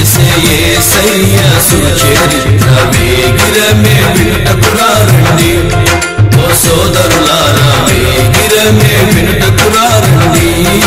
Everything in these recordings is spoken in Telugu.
ఏసే ఏసయ్య సుచరిత్ర వేగిరమే వినుటకురారండి ఓ సోదరులారా వేగిరమే వినుటకురారండి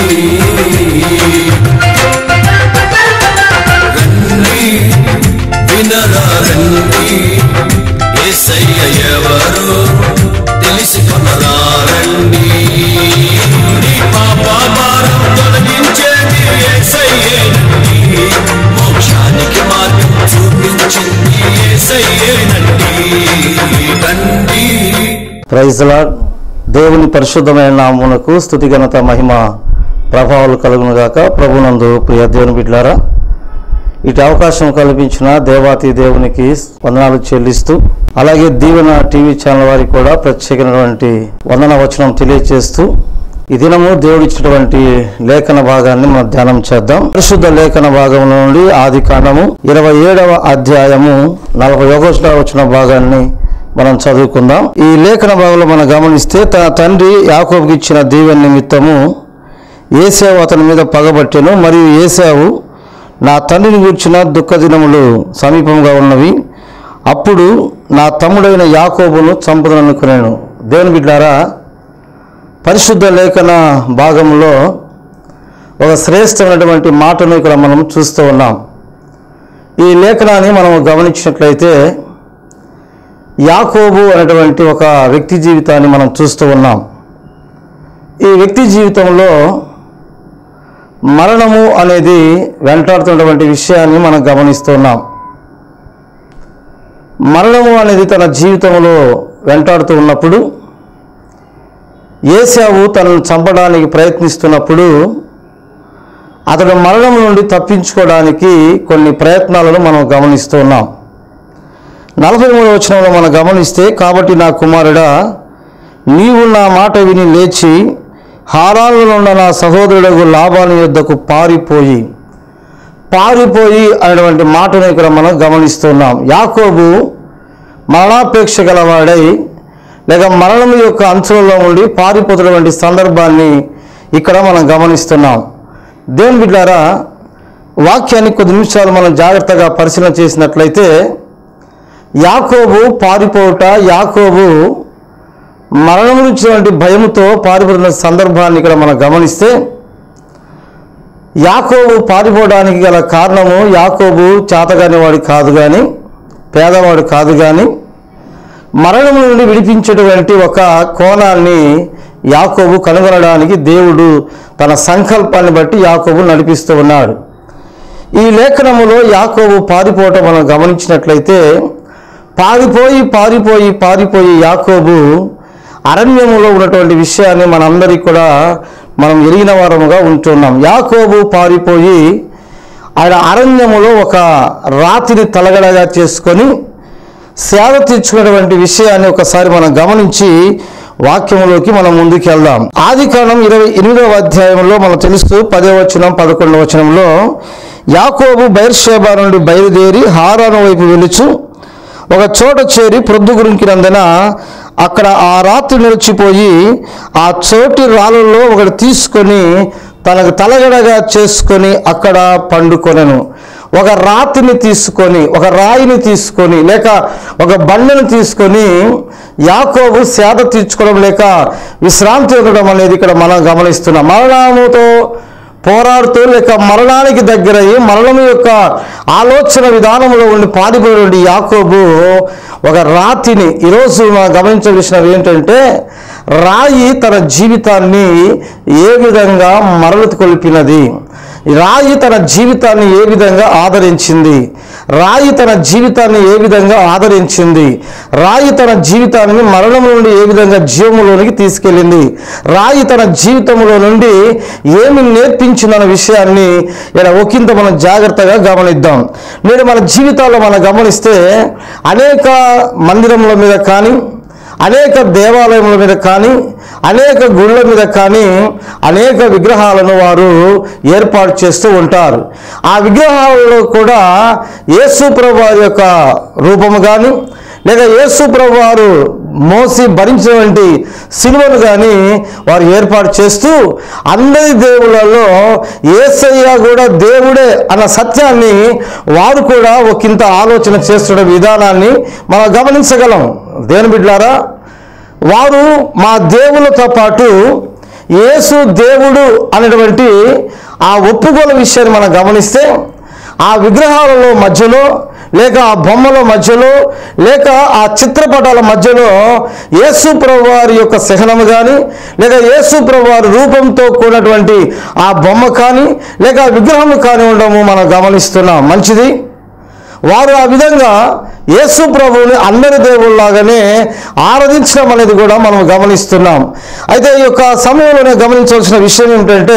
రండి వినరా రండి ఏసయ్య ఎవరు తెలుసుకొనరా రండి నీ పాప భారం తొలగించేది ఏసయ్యేనండి మోక్షానికి మార్గం చూపించింది ఏసయ్యేనండి రండి ప్రైజ్ లార్డ్ దేవుని పరిశుద్ధమైన నామునకు స్థుతి ఘనత మహిమ ప్రభావాలు కలుగును గాక ప్రభునందు ప్రియ దేవుని బిడ్లారా ఇటు అవకాశం కల్పించిన దేవాతి దేవునికి వందనాలు చెల్లిస్తూ అలాగే దీవెన టీవీ ఛానల్ వారికి కూడా ప్రత్యేకమైనటువంటి వందన వచనం తెలియజేస్తూ ఈ దినము దేవుడిచ్చినటువంటి లేఖన భాగాన్ని మనం ధ్యానం చేద్దాం పరిశుద్ధ లేఖన భాగం నుండి ఆది కాండము ఇరవై ఏడవ అధ్యాయము నలభై ఒకటవ వచ్చిన భాగాన్ని మనం చదువుకుందాం ఈ లేఖన భాగంలో మనం గమనిస్తే తన తండ్రి యాకోబుకి ఇచ్చిన దీవెన నిమిత్తము ఏసావు అతని మీద పగబట్టెను మరియు ఏసావు నా తండ్రిని గూర్చిన దుఃఖ దినములు సమీపంగా ఉన్నవి అప్పుడు నా తమ్ముడైన యాకోబును చంపుదననుకునేను దేవుని బిడ్డారా పరిశుద్ధ లేఖన భాగంలో ఒక శ్రేష్టమైనటువంటి మాటను ఇక్కడ మనం చూస్తూ ఉన్నాం ఈ లేఖనాన్ని మనం గమనించినట్లయితే యాకోబు అనేటువంటి ఒక వ్యక్తి జీవితాన్ని మనం చూస్తూ ఉన్నాం ఈ వ్యక్తి జీవితంలో మరణము అనేది వెంటాడుతున్నటువంటి విషయాన్ని మనం గమనిస్తున్నాం మరణము అనేది తన జీవితంలో వెంటాడుతూ ఉన్నప్పుడు ఏసావు తనను చంపడానికి ప్రయత్నిస్తున్నప్పుడు అతడు మరణం నుండి తప్పించుకోవడానికి కొన్ని ప్రయత్నాలను మనం గమనిస్తున్నాం నలభై మూడవ వచనంలో మనం గమనిస్తే కాబట్టి నా కుమారుడా నీవు నా మాట విని లేచి హారాలలో ఉన్న నా సహోదరుడు లాభాల యొద్దకు పారిపోయి పారిపోయి అనేటువంటి మాటను ఇక్కడ మనం గమనిస్తున్నాం యాకోబు మరణాపేక్ష గలవాడై లేక మరణం యొక్క అంచులలో ఉండి పారిపోతున్నటువంటి సందర్భాన్ని ఇక్కడ మనం గమనిస్తున్నాం దేవుని బిడ్డారా వాక్యాన్ని కొద్ది నిమిషాలు మనం జాగ్రత్తగా పరిశీలన చేసినట్లయితే యాకోబు పారిపోవుట యాకోబు మరణం నుంచినటువంటి భయముతో పారిపోతున్న సందర్భాన్ని ఇక్కడ మనం గమనిస్తే యాకోబు పారిపోవడానికి గల కారణము యాకోబు చేతగాని వాడు కాదు కానీ పేదవాడు కాదు కానీ మరణం నుండి విడిపించేటువంటి ఒక కోణాన్ని యాకోబు కనుగొనడానికి దేవుడు తన సంకల్పాన్ని బట్టి యాకోబు నడిపిస్తూ ఉన్నాడు ఈ లేఖనములో యాకోబు పారిపోవటం మనం గమనించినట్లయితే పారిపోయి పారిపోయి పారిపోయి యాకోబు అరణ్యములో ఉన్నటువంటి విషయాన్ని మనందరికీ కూడా మనం ఎరిగిన వారముగా ఉంటున్నాం యాకోబు పారిపోయి ఆయన అరణ్యములో ఒక రాతిని తలగడగా చేసుకొని సేవ తీర్చుకున్నటువంటి విషయాన్ని ఒకసారి మనం గమనించి వాక్యంలోకి మనం ముందుకు వెళ్దాం ఆది కాలం ఇరవై ఎనిమిదవ అధ్యాయంలో మనం తెలుసు పదో వచనం పదకొండవ వచనంలో యాకోబు బైర్షేబా నుండి బయలుదేరి హారాను వైపు వెలుచు ఒక చోట చేరి ప్రొద్దు గురింకినందున అక్కడ ఆ రాత్రి నిలిచిపోయి ఆ చోటి రాళ్ళలో ఒకటి తీసుకొని తనకు తలగడగా చేసుకొని అక్కడ పండుకొనెను ఒక రాతిని తీసుకొని ఒక రాయిని తీసుకొని లేక ఒక బండను తీసుకొని యాకోబు సేద తీర్చుకోవడం లేక విశ్రాంతి ఉండడం అనేది ఇక్కడ మనం గమనిస్తున్నాం మరణముతో పోరాడుతూ లేక మరణానికి దగ్గరయ్యి మరణం యొక్క ఆలోచన విధానంలో ఉండి పాడిపోయినటువంటి యాకోబు ఒక రాతిని ఈరోజు మనం గమనించవలసిన ఏంటంటే రాయి తన జీవితాన్ని ఏ విధంగా మరలు కొలిపినది రాయి తన జీవితాన్ని ఏ విధంగా ఆదరించింది రాయి తన జీవితాన్ని ఏ విధంగా ఆదరించింది రాయి తన జీవితాన్ని మరణం నుండి ఏ విధంగా జీవములోనికి తీసుకెళ్ళింది రాయి తన జీవితంలో నుండి ఏమి నేర్పించిందన్న విషయాన్ని ఇలా ఒకంత మనం జాగ్రత్తగా గమనిద్దాం నేడు మన జీవితాల్లో మనం గమనిస్తే అనేక మందిరముల మీద కానీ అనేక దేవాలయముల మీద కానీ అనేక గుళ్ళ మీద కానీ అనేక విగ్రహాలను వారు ఏర్పాటు చేస్తూ ఉంటారు ఆ విగ్రహాలలో కూడా యేసు ప్రభు వారి యొక్క రూపము కానీ లేక యేసు ప్రభు వారు మోసి భరించినటువంటి సిలువను కానీ వారు ఏర్పాటు చేస్తూ అందరి దేవుళ్ళలో ఏసయ్య కూడా దేవుడే అన్న సత్యాన్ని వారు కూడా ఒకంత ఆలోచన చేస్తున్న విధానాన్ని మనం గమనించగలం దేని బిడ్డారా వారు మా దేవులతో పాటు యేసు దేవుడు అనేటువంటి ఆ ఒప్పుకోల విషయాన్ని మనం గమనిస్తే ఆ విగ్రహాలలో మధ్యలో లేక ఆ బొమ్మల మధ్యలో లేక ఆ చిత్రపటాల మధ్యలో యేసు ప్రభు వారి యొక్క సహనము కానీ లేక యేసు ప్రభు వారి రూపంతో కూడినటువంటి ఆ బొమ్మ కానీ లేక ఆ విగ్రహం కానీ ఉండము మనం గమనిస్తున్నాం మంచిది వారు ఆ విధంగా యేసు ప్రభువుని అందరి దేవుళ్ళలాగానే ఆరాధించడం అనేది కూడా మనం గమనిస్తున్నాం అయితే ఈ యొక్క సమయంలోనే గమనించవలసిన విషయం ఏమిటంటే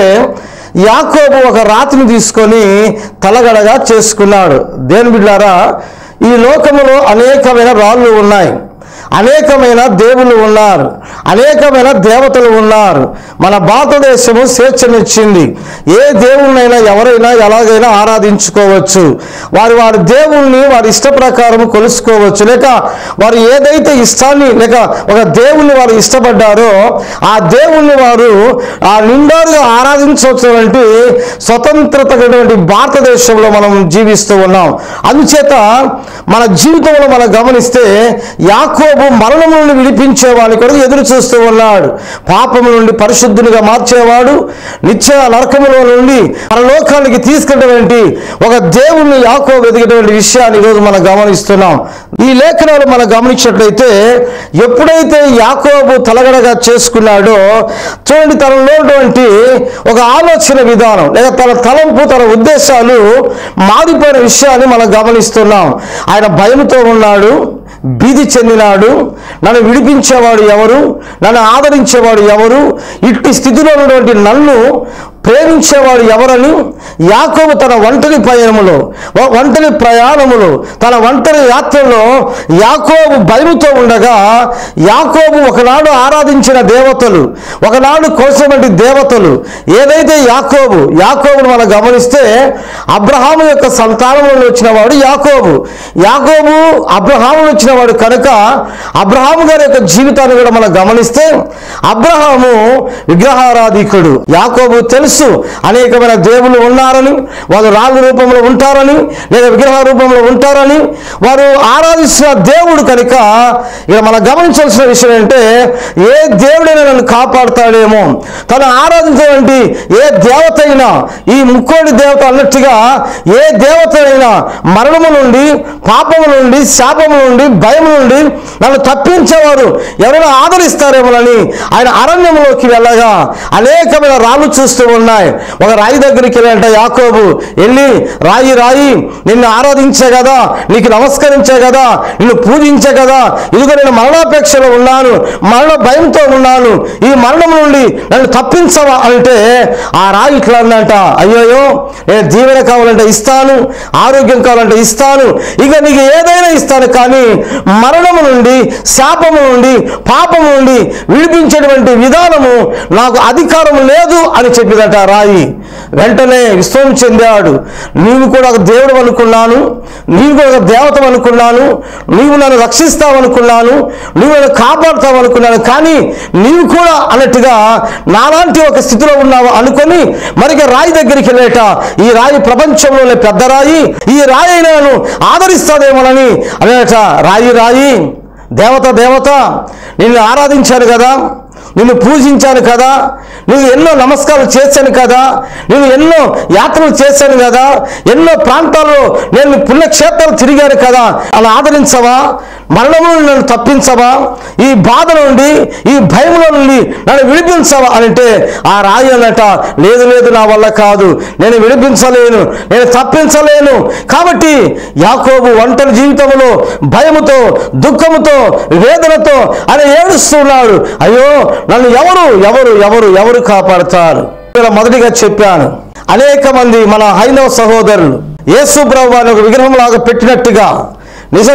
యాకోబు ఒక రాతిని తీసుకొని తలగడగా చేసుకున్నాడు దేని బిడ్డారా ఈ లోకములో అనేకమైన రాళ్ళు ఉన్నాయి అనేకమైన దేవుళ్ళు ఉన్నారు అనేకమైన దేవతలు ఉన్నారు మన భారతదేశము స్వేచ్ఛనిచ్చింది ఏ దేవుణ్ణైనా ఎవరైనా ఎలాగైనా ఆరాధించుకోవచ్చు వారి వారి దేవుణ్ణి వారి ఇష్ట ప్రకారం కొలుసుకోవచ్చు లేక వారు ఏదైతే ఇష్టాన్ని లేక ఒక దేవుణ్ణి వారు ఇష్టపడ్డారో ఆ దేవుణ్ణి వారు ఆ నిండారుగా ఆరాధించవచ్చినటువంటి స్వతంత్రత కలిగినటువంటి భారతదేశంలో మనం జీవిస్తూ ఉన్నాం అందుచేత మన జీవితంలో మనం గమనిస్తే యాకోబు మరణం నుండి విడిపించేవాని కొరకు ఎదురు చూస్తూ ఉన్నాడు పాపము నుండి పరిశుద్ధునిగా మార్చేవాడు నిత్య నరకములో నుండి పరలోకానికి తీసుకెళ్ళటువంటి ఒక దేవుణ్ణి యాకోబు ఎదిగేటువంటి విషయాన్ని ఈరోజు మనం గమనిస్తున్నాం ఈ లేఖనాలు మనం గమనించినట్లయితే ఎప్పుడైతే యాకోబు తలగడగా చేసుకున్నాడో చూడండి తనలో ఉన్నటువంటి ఒక ఆలోచన విధానం లేదా తన తలంపు తన ఉద్దేశాలు మారిపోయిన విషయాన్ని మనం గమనిస్తున్నాం ఆయన భయంతో ఉన్నాడు భీతి చెందినాడు నన్ను విడిపించేవాడు ఎవరు నన్ను ఆదరించేవాడు ఎవరు ఇట్టి స్థితిలో ఉన్నటువంటి నన్ను ప్రేమించేవాడు ఎవరని యాకోబు తన ఒంటరి పయనములో వ- ఒంటరి ప్రయాణములో తన ఒంటరి యాత్రలో యాకోబు భయముతో ఉండగా యాకోబు ఒకనాడు ఆరాధించిన దేవతలు ఒకనాడు కోసినటువంటి దేవతలు ఏదైతే యాకోబు యాకోబును మనం గమనిస్తే అబ్రహాము యొక్క సంతానంలో వచ్చిన వాడు యాకోబు యాకోబు అబ్రహాము వచ్చిన వాడు కనుక అబ్రహాము గారి యొక్క జీవితాన్ని కూడా మనం గమనిస్తే అబ్రహాము విగ్రహారాధికుడు యాకోబు తెలుసు అనేకమైన దేవుళ్ళు ఉన్నారని వారు రాళ్ళ రూపంలో ఉంటారని లేదా విగ్రహ రూపంలో ఉంటారని వారు ఆరాధిస్తున్న దేవుడు కనుక ఇక మనం గమనించాల్సిన విషయం ఏంటంటే ఏ దేవుడైనా నన్ను కాపాడుతాడేమో తను ఆరాధించినటువంటి ఏ దేవత అయినా ఈ ముక్కోడి దేవత అన్నట్టుగా ఏ దేవత అయినా మరణము నుండి పాపము నుండి శాపము నుండి భయము నుండి నన్ను తప్పించేవారు ఎవరైనా ఆదరిస్తారేమోనని ఆయన అరణ్యంలోకి వెళ్ళగా అనేకమైన రాళ్ళు చూస్తూ ఉన్నాయి ఒక రాయి దగ్గరికి వెళ్ళంట యాకోబు వెళ్ళి రాయి రాయి నిన్ను ఆరాధించే కదా నీకు నమస్కరించే కదా నిన్ను పూజించే కదా ఇదిగో నేను మరణాపేక్షలో ఉన్నాను మరణ భయంతో ఉన్నాను ఈ మరణం నుండి నన్ను తప్పించవా అంటే ఆ రాయి ఇట్లా అందంట అయ్యోయో నేను దీవెన కావాలంటే ఇస్తాను ఆరోగ్యం కావాలంటే ఇస్తాను ఇక నీకు ఏదైనా ఇస్తాను కానీ మరణము నుండి శాపము నుండి పాపము నుండి విడిపించేటువంటి విధానము నాకు అధికారం లేదు అని చెప్పిందట ఆ రాయి వెంటనే విశ్వం చెందాడు నీవు కూడా ఒక దేవుడు అనుకున్నాను నీవు కూడా ఒక దేవత అనుకున్నాను నీవు నన్ను రక్షిస్తావు అనుకున్నాను నువ్వు నన్ను కాపాడుతావు అనుకున్నాను కానీ నీవు కూడా అన్నట్టుగా నాలాంటి ఒక స్థితిలో ఉన్నావు అనుకొని మరిక రాయి దగ్గరికి వెళ్ళేట ఈ రాయి ప్రపంచంలోనే పెద్ద రాయి ఈ రాయి అయినా నన్ను ఆదరిస్తాదేమోనని అనేట రాయి రాయి దేవత దేవత నిన్ను ఆరాధించాను కదా నిన్ను పూజించాను కదా నువ్వు ఎన్నో నమస్కారాలు చేశాను కదా నేను ఎన్నో యాత్రలు చేశాను కదా ఎన్నో ప్రాంతాల్లో నేను పుణ్యక్షేత్రాలు తిరిగాను కదా అలా ఆదరించవా మరణము నుండి నన్ను తప్పించవా ఈ బాధ నుండి ఈ భయంలో నుండి నన్ను విడిపించవా అంటే ఆ రాయి అన్నట లేదు లేదు నా వల్ల కాదు నేను విడిపించలేను నేను తప్పించలేను కాబట్టి యాకోబు ఒంటరి జీవితంలో భయముతో దుఃఖముతో వేదనతో ఆయన ఏడుస్తున్నాడు అయ్యో నన్ను ఎవరు ఎవరు ఎవరు ఎవరు కాపాడుతారు ఇక్కడ మొదటిగా చెప్పాను అనేక మంది మన హైందవ సహోదరులు యేసు ప్రభు ఒక విగ్రహం లాగా పెట్టినట్టుగా నిజమే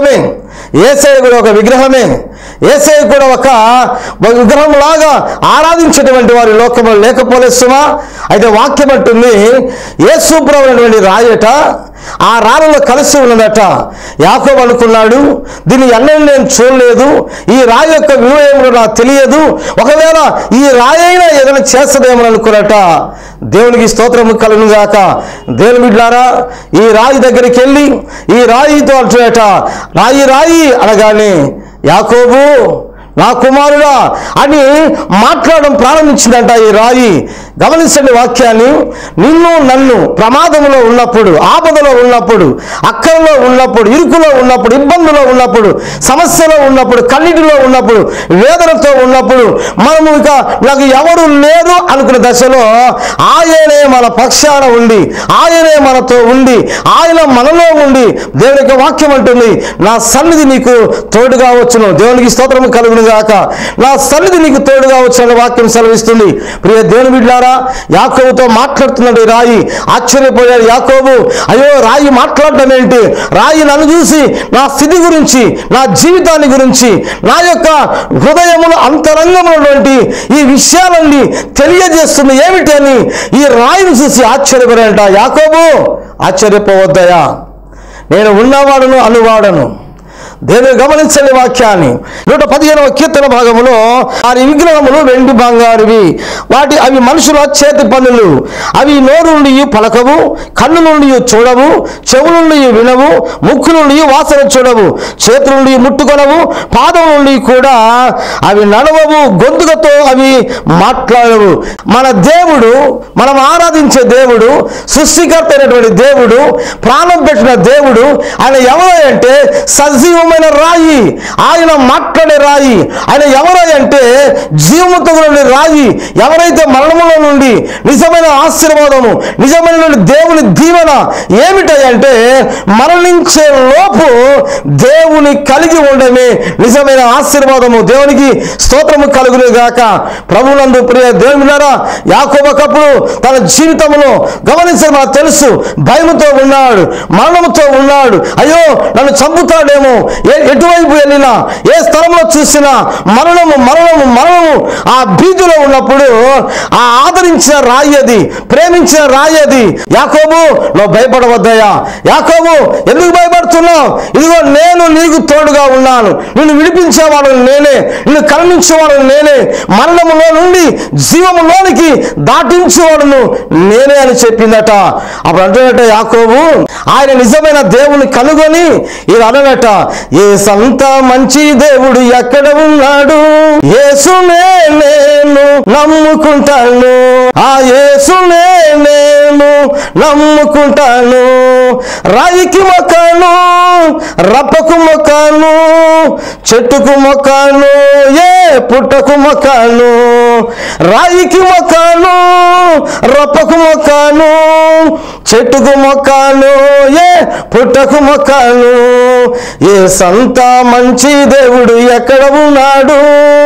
ఏసై కూడా ఒక విగ్రహమే ఏసై కూడా ఒక ఒక విగ్రహం లాగా ఆరాధించేటువంటి వారి లోకంలో లేకపోలే సుమా అయితే వాక్యం అంటుంది యేసుప్రభు అనేటువంటి రాయట ఆ రాళ్ళలో కలిసి ఉన్నదట యాకోబు అనుకున్నాడు దీన్ని ఎన్నడూ నేను చూడలేదు ఈ రాయి యొక్క విలువ ఏమిటో నాకు తెలియదు ఒకవేళ ఈ రాయి అయినా ఏదైనా చేస్తుందేమో అనుకున్నట దేవునికి స్తోత్రము కలుగును గాక దేవుని బిడ్డారా ఈ రాయి దగ్గరికి వెళ్ళి ఈ రాయితో అంటున్నట రాయి రాయి అనగానే యాకోబు నా కుమారుడా అని మాట్లాడడం ప్రారంభించిందంట ఈ రాయి గమనించండి వాక్యాన్ని నిన్ను నన్ను ప్రమాదంలో ఉన్నప్పుడు ఆపదలో ఉన్నప్పుడు అక్కరలో ఉన్నప్పుడు ఇరుకులో ఉన్నప్పుడు ఇబ్బందులో ఉన్నప్పుడు సమస్యలో ఉన్నప్పుడు కన్నిటిలో ఉన్నప్పుడు వేదనతో ఉన్నప్పుడు మనము ఇక నాకు ఎవరు లేరు అనుకున్న దశలో ఆయనే మన పక్షాన ఉండి ఆయనే మనతో ఉండి ఆయన మనలో ఉండి దేవుని యొక్క వాక్యం అంటుంది నా సన్నిధి నీకు తోడుగా వచ్చును దేవునికి స్తోత్రం కలుగును గాక నా సన్నిధి నీకు తోడుగా వచ్చున వాక్యం సెలవిస్తుంది ప్రియ దేవుని బిడ్డారా యాకోబుతో మాట్లాడుతున్నాడు ఈ రాయి ఆశ్చర్యపోయాడు యాకోబు అయ్యో రాయి మాట్లాడటం ఏంటి రాయి నన్ను చూసి నా స్థితి గురించి నా జీవితాన్ని గురించి నా యొక్క హృదయములో అంతరంగంలోటువంటి ఈ విషయాలన్నీ తెలియజేస్తుంది ఏమిటి అని ఈ రాయిని చూసి ఆశ్చర్యపడాడంట యాకోబు ఆశ్చర్యపోవద్దయా నేను ఉన్నవాడను అనువాడను దేవుని గమనించని వాక్యాన్ని నూట పదిహేనవ కీర్తన భాగములో వారి విగ్రహములు వెండి బంగారువి వాటి అవి మనుషుల చేతి పనులు అవి నోరు నుండి పలకవు కన్ను నుండి చూడవు చెవు నుండి వినవు ముక్కు నుండి వాసన చూడవు చేతుల నుండి ముట్టుకొనవు పాదం నుండి కూడా అవి నడవవు గొంతుకతో అవి మాట్లాడవు మన దేవుడు మనం ఆరాధించే దేవుడు సృష్టికర్త అయినటువంటి దేవుడు ప్రాణం పెట్టిన దేవుడు ఆయన ఎవరు అంటే సజీవమైన రాయి ఆయన మాట్లాడే రాయి ఆయన ఎవరు అంటే జీవముతో నుండి రాయి ఎవరైతే మరణములో నుండి నిజమైన ఆశీర్వాదము నిజమైన దేవుని దీవెన ఏమిటంటే మరణించే లోపు దేవుని కలిగి ఉండమే నిజమైన ఆశీర్వాదము దేవునికి స్తోత్రము కలుగును గాక ప్రభునందు ప్రియ దేవులారా యాకోబకప్పుడు తన జీవితంలో గమనించడం నాకు తెలుసు భయముతో ఉన్నాడు మరణముతో ఉన్నాడు అయ్యో నన్ను చంపుతాడేమో ఏ ఎటువైపు వెళ్ళినా ఏ స్థలంలో చూసినా మరణము మరణము మరణము ఆ బీజులో ఉన్నప్పుడు ఆ ఆదరించిన రాయి అది ప్రేమించిన రాయి అది యాకోబు నువ్వు భయపడవద్దయ్యా యాకోబు ఎందుకు భయపడుతున్నావు ఇదిగో నేను నీకు తోడుగా ఉన్నాను నిన్ను విడిపించేవాడు నేనే నిన్ను కరుణించేవాడు నేనే మరణములో నుండి జీవములోనికి దాటించేవాడును నేనే అని చెప్పిందట అప్పుడు అంటున్నట్ట యాకోబు ఆయన నిజమైన దేవుని కనుగొని ఇది అననట ఏ సంత మంచి దేవుడు ఎక్కడ ఉన్నాడు యేసునే నేను నమ్ముకుంటాను ఆ యేసునే నేను నమ్ముకుంటాను రాయికి మొక్కను రప్పకు మొక్కను చెట్టుకు మొక్కను ఏ పుట్టకు మొక్కను రాయికి మొక్కను రప్పకు మొక్కను చెట్టుకు మొక్కను ఏ పుట్టకు మొక్కను ఏ సంత మంచి దేవుడు ఎక్కడ ఉన్నాడు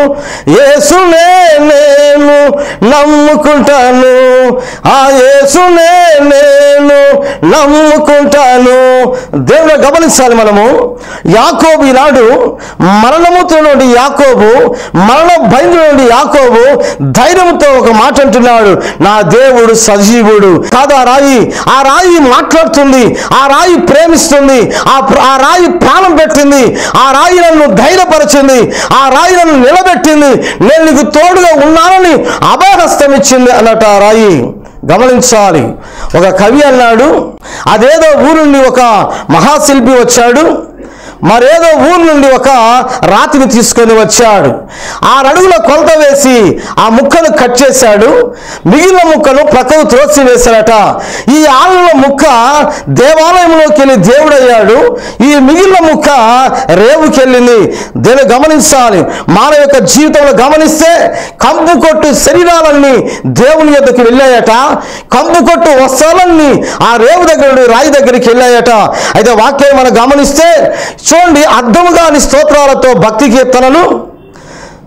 యేసునే నేను నమ్ముకుంటాను ఆ యేసునే నేను నమ్ముకుంటాను దేవుడు గమనించాలి మనము యాకోబు ఈనాడు మరణముతో నుండి యాకోబు మరణ భయం నుండి యాకోబు ధైర్యంతో ఒక మాట అంటున్నాడు నా దేవుడు సజీవుడు కాదు ఆ రాయి ఆ రాయి మాట్లాడుతుంది ఆ రాయి ప్రేమిస్తుంది ఆ ప్ర- ఆ రాయి ప్రాణం పెట్టింది ఆ రాయి నన్ను ధైర్యపరిచింది ఆ రాయి నన్ను నిలబెట్టింది నేను నీకు తోడుగా ఉన్నానని అభయహస్తం ఇచ్చింది అన్నట్టు ఆ రాయి గమనించాలి ఒక కవి అన్నాడు అదేదో ఊరు నుండి ఒక మహాశిల్పి వచ్చాడు మరేదో ఊరు నుండి ఒక రాతిని తీసుకొని వచ్చాడు ఆరు అడుగుల కొలత వేసి ఆ ముక్కను కట్ చేశాడు మిగిలిన ముక్కను ప్రక్కకు త్రోసి వేశాడట ఈ ఆళ్ళ ముక్క దేవాలయంలోకి వెళ్ళి దేవుడయ్యాడు ఈ మిగిలిన ముక్క రేవుకి వెళ్ళింది దీన్ని గమనించాలి మానవ యొక్క జీవితంలో గమనిస్తే కంపు కొట్టు శరీరాలన్నీ దేవుని యొద్దకు వెళ్ళాయట కంపు కొట్టు వస్త్రాలన్నీ ఆ రేవు దగ్గర నుండి రాయి దగ్గరికి వెళ్ళాయట అయితే వాక్యం మనం గమనిస్తే చూడండి అర్థము కాని స్తోత్రాలతో భక్తి కీర్తనలు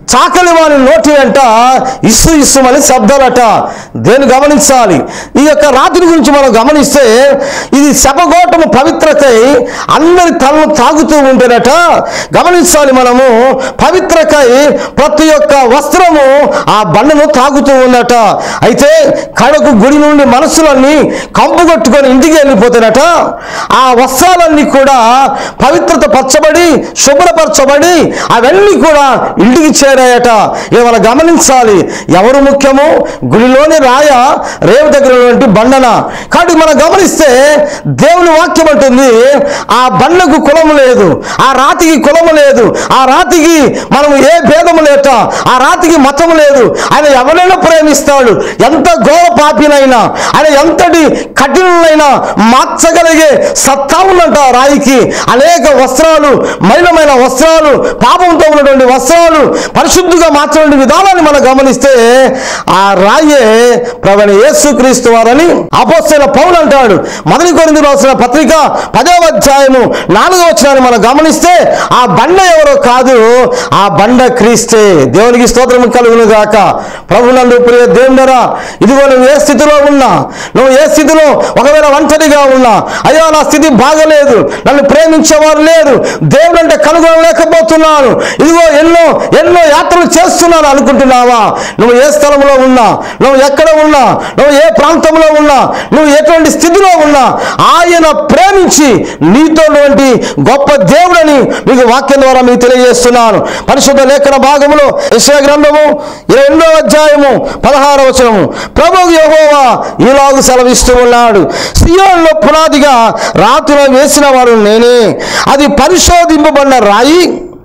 చాకలి వాని నోటి వెంట ఇస్సు ఇస్సుమని శబ్దాలట దేని గమనించాలి ఈ యొక్క రాత్రి గురించి మనం గమనిస్తే ఇది శపగోటము పవిత్రకై అందరి తలను తాగుతూ ఉంటేనట గమనించాలి మనము పవిత్రకై ప్రతి ఒక్క వస్త్రము ఆ బండను తాగుతూ ఉందట అయితే కడకు గుడి నుండి మనసులన్నీ కంపు కొట్టుకొని ఇంటికి వెళ్ళిపోతేనట ఆ వస్త్రాలన్నీ కూడా పవిత్రత పరచబడి శుభ్రపరచబడి అవన్నీ కూడా ఇంటికి చేరాయట ఇవాళ గమనించాలి ఎవరు ముఖ్యము గుడిలోని రాయ రేవు దగ్గర ఉన్నటువంటి బండన కాబట్టి మనం గమనిస్తే దేవుని వాక్యం అంటుంది ఆ బండకు కులము లేదు ఆ రాతికి కులము లేదు ఆ రాతికి మనం ఏ భేదము లేట ఆ రాతికి మతము లేదు ఆయన ఎవరైనా ప్రేమిస్తాడు ఎంత ఘోర పాపినైనా ఆయన ఎంతటి కఠినులైనా మార్చగలిగే సత్తా ఉందంట ఆ రాయికి అనేక వస్త్రాలు మలినమైన వస్త్రాలు పాపంతో ఉన్నటువంటి వస్త్రాలు పరిశుద్ధిగా మార్చటువంటి విధానాన్ని మనం గమనిస్తే ఆ రాయే ప్రవణ యేసుక్రీస్తు వారని అపోస్తైన పౌలు అంటాడు మొదటి కొరింది రాసిన పత్రిక పదవ అధ్యాయము నాలుగవ వచనాన్ని మనం గమనిస్తే ఆ బండ ఎవరో కాదు ఆ బండ క్రీస్తే దేవునికి స్తోత్రం కలుగును గాక ప్రభునందు ప్రియ దేవుడరా ఇదిగో నువ్వు ఏ స్థితిలో ఉన్నా నువ్వు ఏ స్థితిలో ఒకవేళ ఒంటరిగా ఉన్నా అయ్యో నా స్థితి బాగలేదు నన్ను ప్రేమించేవారు లేరు దేవుడు అంటే కనుగొనలేకపోతున్నాను ఇదిగో ఎన్నో ఎన్నో యాత్రలు చేస్తున్నాను అనుకుంటున్నావా నువ్వు ఏ స్థలంలో ఉన్నా నువ్వు ఎక్కడ ఉన్నా నువ్వు ఏ ప్రాంతంలో ఉన్నా నువ్వు ఎటువంటి స్థితిలో ఉన్నా ఆయన ప్రేమించి నీతో ఉన్నటువంటి గొప్ప దేవుడని మీకు వాక్యం ద్వారా మీకు తెలియజేస్తున్నాను పరిశుద్ధ లేఖన భాగంలో యశ్వ గ్రంథము రెండో అధ్యాయము పదహార వచనము ప్రభు యెహోవా ఈలాగు సెలవిస్తూ ఉన్నాడు సియోన్లో పునాదిగా రాతిలో వేసిన వాడు నేనే అది పరిశోధింపబడిన రాయి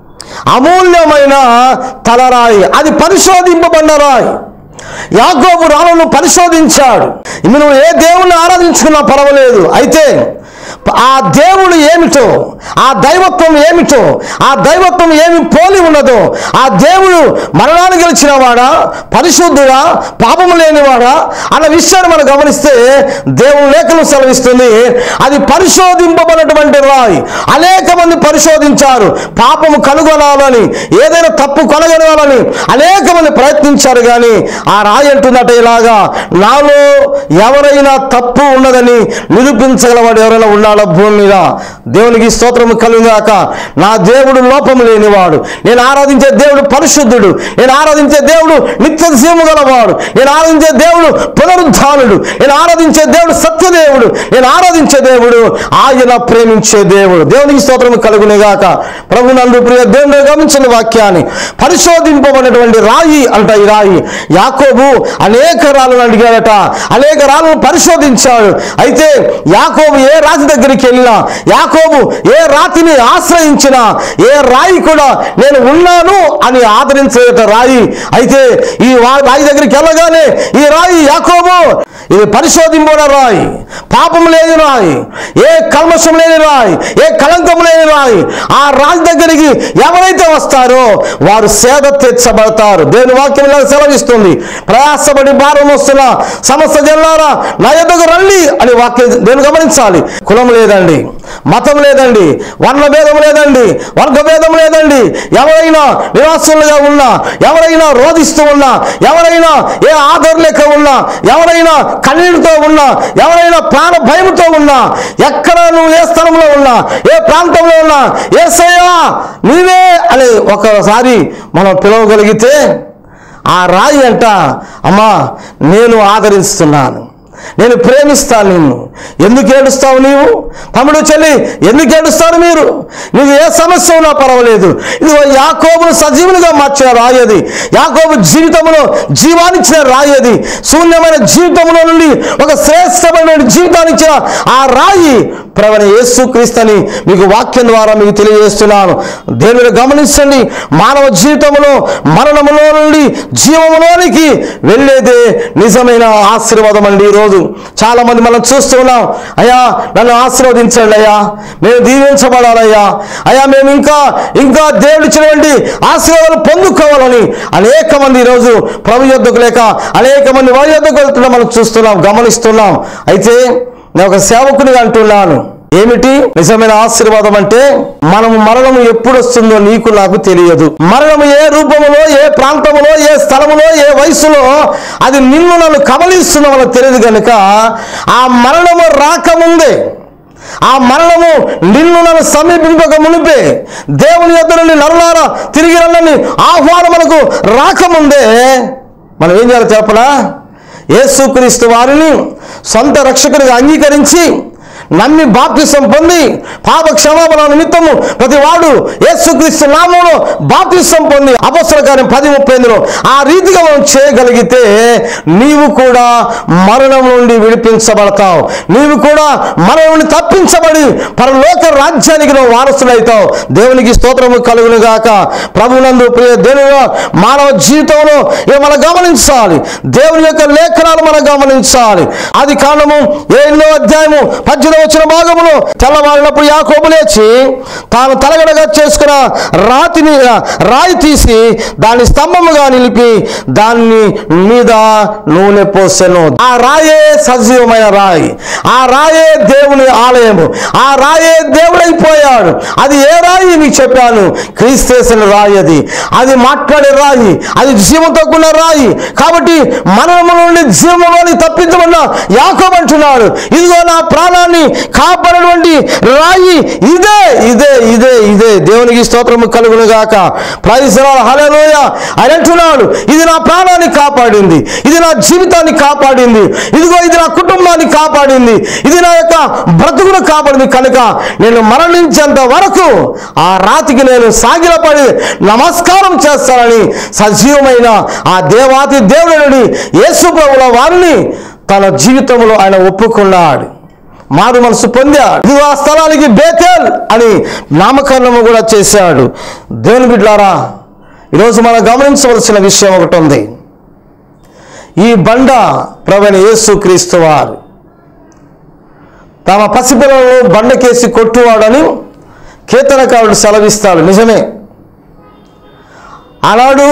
అమూల్యమైన తలరాయి అది పరిశోధింపబడిన రాయి యాకోబు రాళ్ళను పరిశోధించాడు ఇవి నువ్వు ఏ దేవుణ్ణి ఆరాధించుకున్నా పర్వాలేదు అయితే ఆ దేవుడు ఏమిటో ఆ దైవత్వం ఏమిటో ఆ దైవత్వం ఏమి పోలి ఉన్నదో ఆ దేవుడు మరణాన్ని గెలిచిన వాడా పరిశుద్ధుడా పాపము లేనివాడా అన్న విషయాన్ని మనం గమనిస్తే దేవుని లేఖను సెలవిస్తుంది అది పరిశోధింపబడినటువంటి రాయి అనేక మంది పరిశోధించారు పాపము కనుగొనాలని ఏదైనా తప్పు కనుగొనాలని అనేక మంది ప్రయత్నించారు కానీ ఆ రాయి అంటుందట ఇలాగా నాలో ఎవరైనా తప్పు ఉన్నదని నిరూపించగలవాడు ఎవరైనా ఉన్నాడా భూమి మీద దేవునికి స్తోత్రము కలుగాక నా దేవుడు లోపం లేనివాడు నేను ఆరాధించే దేవుడు పరిశుద్ధుడు నేను ఆరాధించే దేవుడు నిత్య సీము గలవాడు నేను ఆరాధించే దేవుడు పునరుద్ధానుడు నేను ఆరాధించే దేవుడు సత్యదేవుడు నేను ఆరాధించే దేవుడు ఆయన ప్రేమించే దేవుడు దేవునికి స్తోత్రము కలుగునేగాక ప్రభు నందు ప్రియ దేవుడు గమనించిన వాక్యాన్ని పరిశోధింపబడినటువంటి రాయి అంట ఈ రాయి యాకోబు అనేక రాళ్ళను అడిగాడట అనేక రాళ్ళను పరిశోధించాడు అయితే యాకోబు ఏ రాతి దగ్గరికి వెళ్ళినా యాకోబు ఏ రాతిని ఆశ్రయించినా ఏ రాయి కూడా నేను ఉన్నాను అని ఆదరించేట రాయి అయితే ఈ వా- రాయి దగ్గరికి వెళ్ళగానే ఈ రాయి యాకోబు ఇది పరిశోధింపబడిన రాయి పాపం లేని రాయి ఏ కల్మషం లేని రాయి ఏ కళంకం లేని రాయి ఆ రాజు దగ్గరికి ఎవరైతే వస్తారో వారు సేద తీర్చబడతారు దేవుని వాక్యం ఇలా సెలవిస్తుంది ప్రయాసపడి భారం వస్తున్న సమస్త జల్లారా నా ఎద్దకు రండి అని వాక్యం నేను గమనించాలి కులం లేదండి మతం లేదండి వర్ణ భేదం లేదండి వర్గ భేదం లేదండి ఎవరైనా నిరాశలుగా ఉన్నా ఎవరైనా రోధిస్తూ ఉన్నా ఎవరైనా ఏ ఆధార లేక ఉన్నా ఎవరైనా కన్నీటితో ఉన్నా ఎవరైనా ప్రాణ భయంతో ఉన్నా ఎక్కడ నువ్వు ఏ స్థలంలో ఉన్నా ఏ ప్రాంతంలో ఉన్నా ఏసయ్యా నీవే అని ఒకసారి మనం పిలవగలిగితే ఆ రాయి అంట అమ్మా నేను ఆదరిస్తున్నాను నేను ప్రేమిస్తాను నిన్ను ఎందుకు ఏడుస్తావు నీవు తమ్ముడు చెల్లి ఎందుకు ఏడుస్తారు మీరు నీకు ఏ సమస్య ఉన్నా పర్వాలేదు ఇది యాకోబును సజీవునిగా మార్చిన రాయది యాకోబు జీవితంలో జీవాన్నిచ్చిన రాయది శూన్యమైన జీవితంలో నుండి ఒక శ్రేష్టమైన జీవితాన్ని ఇచ్చిన ఆ రాయి ప్రవణ యేసు క్రీస్తని మీకు వాక్యం ద్వారా మీకు తెలియజేస్తున్నాను దేవుని గమనించండి మానవ జీవితంలో మరణములో నుండి జీవములోనికి వెళ్ళేదే నిజమైన ఆశీర్వాదం అండి ఈరోజు చాలా మంది మనం చూస్తున్నాం అయ్యా నన్ను ఆశీర్వదించండి అయ్యా మేము దీవించబడాలయ్యా అయ్యా మేము ఇంకా ఇంకా దేవుడు ఇచ్చినటువంటి ఆశీర్వాదాలు పొందుకోవాలని అనేక మంది ఈరోజు ప్రభు యొద్దకు లేక అనేక మంది వారి యొద్దకు వెళ్తున్నా మనం చూస్తున్నాం గమనిస్తున్నాం అయితే నేను ఒక సేవకునిగా అంటున్నాను ఏమిటి నిజమైన ఆశీర్వాదం అంటే మనము మరణము ఎప్పుడు వస్తుందో నీకు నాకు తెలియదు మరణము ఏ రూపములో ఏ ప్రాంతములో ఏ స్థలములో ఏ వయసులో అది నిన్ను నన్ను కబలిస్తున్న వాళ్ళకి తెలియదు కనుక ఆ మరణము రాకముందే ఆ మరణము నిన్ను నన్ను సమీపింపక మునిపే దేవుని యొద్ద నుండి నరులారా తిరిగి రండి ఆహ్వానం మనకు రాకముందే మనం ఏం చేయాలి చెప్పనా యేసుక్రీస్తు వారిని సొంత రక్షకుడిగా అంగీకరించి నమ్మి బాప్తిసం పొంది పాప క్షమాపణ నిమిత్తము ప్రతి వాడు యేసుక్రీస్తు నామంలో బాప్తిసం పొంది అపస్సుల కార్యం పది ముప్పై ఎనిమిదిలో ఆ రీతిగా మనం చేయగలిగితే నీవు కూడా మరణం నుండి విడిపించబడతావు నీవు కూడా మరణం నుండి తప్పించబడి పరలోక రాజ్యానికి నువ్వు వారసుడవుతావు దేవునికి స్తోత్రము కలుగును గాక ప్రభునందు ప్రియ దేవునిగా మానవ జీవితంలో ఇవి మనం గమనించాలి దేవుని యొక్క లేఖనాలు మనం గమనించాలి అది కారణము ఏళ్ళో అధ్యాయము పద్దెనిమిది వచ్చిన భాగములో తెల్లవారినప్పుడు యాకోబు లేచి తాను తలగడగా చేసుకున్న రాతిని రాయి తీసి దాని స్తంభముగా నిలిపి దాన్ని మీద నూనె పోసెను ఆ రాయే సజీవమైన రాయి ఆ రాయే దేవుని ఆలయము ఆ రాయే దేవుడైపోయాడు అది ఏ రాయి మీకు చెప్పాను క్రీస్తేసిన రాయి అది అది మాట్లాడే రాయి అది జీవంతో కూడిన రాయి కాబట్టి మరణము నుండి జీవంలోని తప్పించమన్న యాకోబు అంటున్నాడు ఇదిగో నా ప్రాణాన్ని కాపాడటువంటి రాయి ఇదే ఇదే ఇదే ఇదే దేవునికి స్తోత్రము కలుగును గాక ప్రైజరాలు హలలోయ ఆయన అంటున్నాడు ఇది నా ప్రాణాన్ని కాపాడింది ఇది నా జీవితాన్ని కాపాడింది ఇదిగో ఇది నా కుటుంబాన్ని కాపాడింది ఇది నా యొక్క బ్రతుకును కాపాడింది కనుక నేను మరణించేంత వరకు ఆ రాతికి నేను సాగిలపడి నమస్కారం చేస్తానని సజీవమైన ఆ దేవాతి దేవుడిని యేసు ప్రభుల వారిని తన జీవితంలో ఆయన ఒప్పుకున్నాడు మారు మనసు పొందాడు ఇదిగో ఆ స్థలానికి బేతేల్ అని నామకరణము కూడా చేశాడు దేవుని బిడ్లారా ఈరోజు మనం గమనించవలసిన విషయం ఒకటి ఉంది ఈ బండ ప్రవీణ యేసు క్రీస్తు వారు తమ పసిపిల్లలను బండకేసి కొట్టువాడని కీర్తనకారుడు సెలవిస్తాడు నిజమే ఆనాడు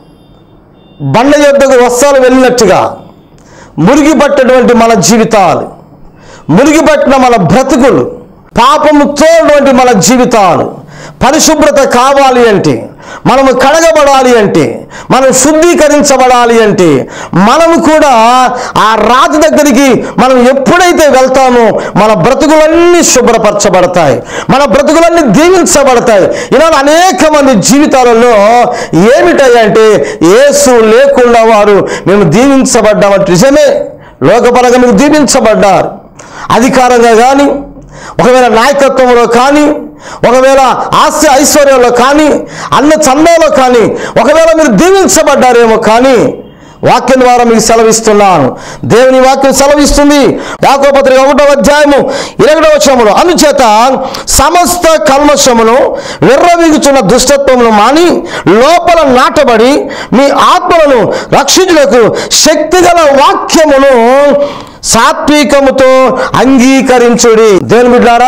బండ యొద్దకు వస్త్రాలు వెళ్ళినట్టుగా మురిగి పట్టటువంటి మన జీవితాలు మురిగి పట్టిన మన బ్రతుకులు పాపముతో ఉన్నటువంటి మన జీవితాలు పరిశుభ్రత కావాలి అంటే మనము కడగబడాలి అంటే మనం శుద్ధీకరించబడాలి అంటే మనము కూడా ఆ రాజు దగ్గరికి మనం ఎప్పుడైతే వెళ్తామో మన బ్రతుకులన్నీ శుభ్రపరచబడతాయి మన బ్రతుకులన్నీ దీవించబడతాయి ఇలా అనేక మంది జీవితాలలో ఏమిటాయంటే యేసు లేకుండా వారు మేము దీవించబడ్డామంటే నిజమే లోకపరంగా మీరు దీవించబడ్డారు అధికారంగా కానీ ఒకవేళ నాయకత్వంలో కానీ ఒకవేళ ఆస్తి ఐశ్వర్యంలో కానీ అన్న చందంలో కానీ ఒకవేళ మీరు దీవించబడ్డారేమో కానీ వాక్యం ద్వారా మీకు సెలవిస్తున్నాను దేవుని వాక్యం సెలవిస్తుంది యాకోపత్రిక ఒకటో అధ్యాయము ఇరవై వచనములు అందుచేత సమస్త కల్మషమును నిర్వహించున్న దుష్టత్వమును మాని లోపల నాటబడి మీ ఆత్మలను రక్షించులకు శక్తిగల వాక్యమును సాత్వికముతో అంగీకరించుడి దేవుని బిడ్డారా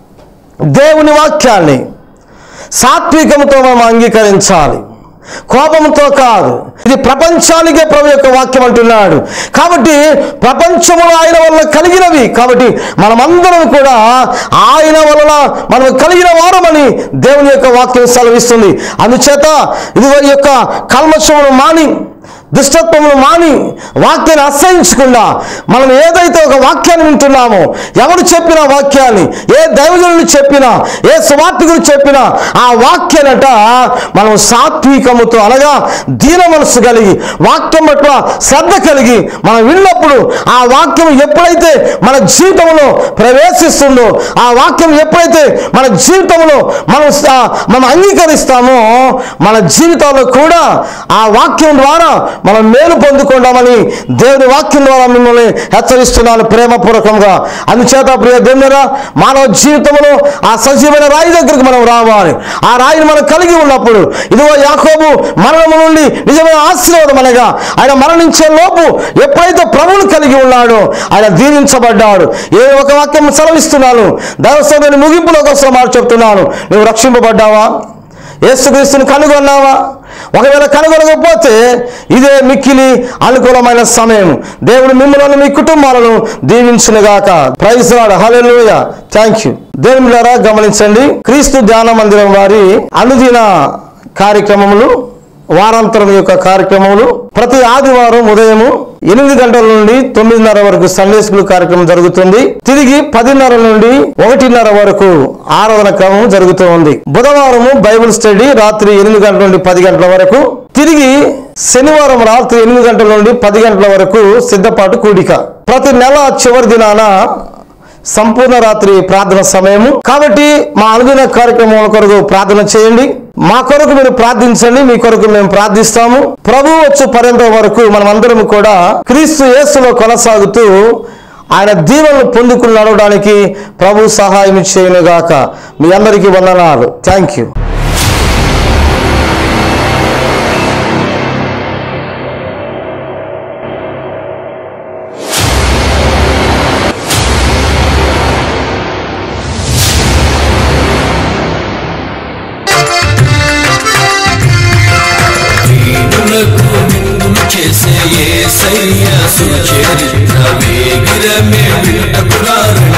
దేవుని వాక్యాన్ని సాత్వికంతో మనం అంగీకరించాలి కోపంతో కాదు ఇది ప్రపంచానికే ప్రభు యొక్క వాక్యం అంటున్నాడు కాబట్టి ప్రపంచములో ఆయన వల్ల కలిగినవి కాబట్టి మనమందరం కూడా ఆయన వలన మనం కలిగిన వారమని దేవుని యొక్క వాక్యం సెలవిస్తుంది అందుచేత ఇదిగో ఈ యొక్క కల్మషమును మాని దుష్టత్వమును మాని వాక్యాన్ని అసహించకుండా మనం ఏదైతే ఒక వాక్యాన్ని వింటున్నామో ఎవరు చెప్పిన వాక్యాన్ని ఏ దైవజనులు చెప్పినా ఏ సువార్తికులు చెప్పినా ఆ వాక్యానట మనం సాత్వికముతో అనగా దీన మనసు కలిగి వాక్యం పట్ల శ్రద్ధ కలిగి మనం విన్నప్పుడు ఆ వాక్యం ఎప్పుడైతే మన జీవితంలో ప్రవేశిస్తుందో ఆ వాక్యం ఎప్పుడైతే మన జీవితంలో మనం ఆ, మనం అంగీకరిస్తామో మన జీవితాల్లో కూడా ఆ వాక్యం ద్వారా మనం మేలు పొందుకుంటామని దేవుని వాక్యం ద్వారా మిమ్మల్ని హెచ్చరిస్తున్నాను ప్రేమపూర్వకంగా అందుచేత ప్రియ దేవునిరా మానవ జీవితంలో ఆ సజీవమైన రాయి దగ్గరికి మనం రావాలి ఆ రాయిని మనం కలిగి ఉన్నప్పుడు ఇదిగో యాకోబు మరణము నుండి నిజమైన ఆశీర్వాదం అనగా ఆయన మరణించే లోపు ఎప్పుడైతే ప్రభువును కలిగి ఉన్నాడో ఆయన దీవించబడ్డాడు ఏ ఒక వాక్యం సెలవిస్తున్నాను దైవస్థానాన్ని ముగింపులో కోసం మాట చెప్తున్నాను నువ్వు రక్షింపబడ్డావా యేసుక్రీస్తుని కనుగొన్నావా ఒకవేళ కనుగొనకపోతే ఇదే మిక్కిలి అనుకూలమైన సమయం దేవుడు మిమ్మల్ని మీ కుటుంబాలను దీవించునుగాక ప్రైజ్ రాడు హల్లెలూయా థ్యాంక్ యూ దేవుని ద్వారా గమనించండి క్రీస్తు ధ్యాన మందిరం వారి అనుదిన కార్యక్రమములు వారాంతరం యొక్క కార్యక్రమములు ప్రతి ఆదివారం ఉదయము ఎనిమిది గంటల నుండి తొమ్మిదిన్నర వరకు సండే స్కూల్ కార్యక్రమం జరుగుతుంది తిరిగి పదిన్నర నుండి ఒకటిన్నర వరకు ఆరాధన క్రమం జరుగుతూ ఉంది బుధవారము బైబిల్ స్టడీ రాత్రి ఎనిమిది గంటల నుండి పది గంటల వరకు తిరిగి శనివారం రాత్రి ఎనిమిది గంటల నుండి పది గంటల వరకు సిద్ధపాటు కూడిక ప్రతి నెల చివరి దినాన సంపూర్ణ రాత్రి ప్రార్థన సమయము కాబట్టి మా అనుదిన కార్యక్రమం కొరకు ప్రార్థన చేయండి మా కొరకు మీరు ప్రార్థించండి మీ కొరకు మేము ప్రార్థిస్తాము ప్రభు వచ్చు పర్యంతం వరకు మనమందరం కూడా క్రీస్తు యేసులో కొనసాగుతూ ఆయన దీవెనలు పొందుకుని నడవడానికి ప్రభు సహాయం చేయనుగాక మీ అందరికీ వందనాలు థ్యాంక్ యూ దీనులకు నిందులు చేసే యేసయ్య సుచరిత్ర వేగిరమే వింటకురారు